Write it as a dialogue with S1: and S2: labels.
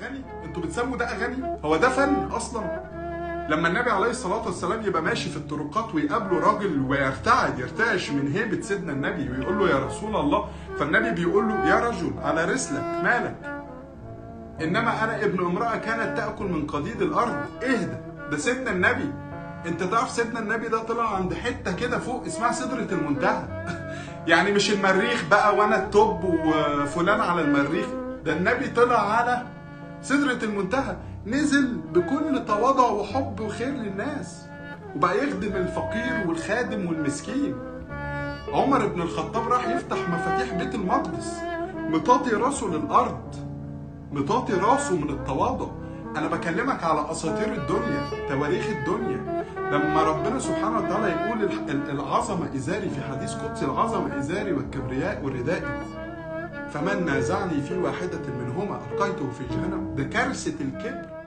S1: اغاني انتوا بتسموا ده اغاني هو ده فن اصلا لما النبي عليه الصلاه والسلام يبقى ماشي في الطرقات ويقابله راجل ويرتعد يرتعش من هيبه سيدنا النبي ويقول له يا رسول الله فالنبي بيقول له يا رجل على رسلك مالك انما انا ابن امراه كانت تاكل من قديد الارض اهدى ده سيدنا النبي انت تعرف سيدنا النبي ده طلع عند حته كده فوق اسمها سدره المنتهى يعني مش المريخ بقى وانا التوب وفلان على المريخ ده النبي طلع على سدره المنتهى نزل بكل تواضع وحب وخير للناس وبقى يخدم الفقير والخادم والمسكين عمر بن الخطاب راح يفتح مفاتيح بيت المقدس مطاطي راسه للارض مطاطي راسه من التواضع انا بكلمك على اساطير الدنيا تواريخ الدنيا لما ربنا سبحانه وتعالى يقول الح- العظمه ازاري في حديث قدسي العظمه ازاري والكبرياء وردائي فمن نازعني في واحده منهما القيته في جهنم ده كارثه الكبر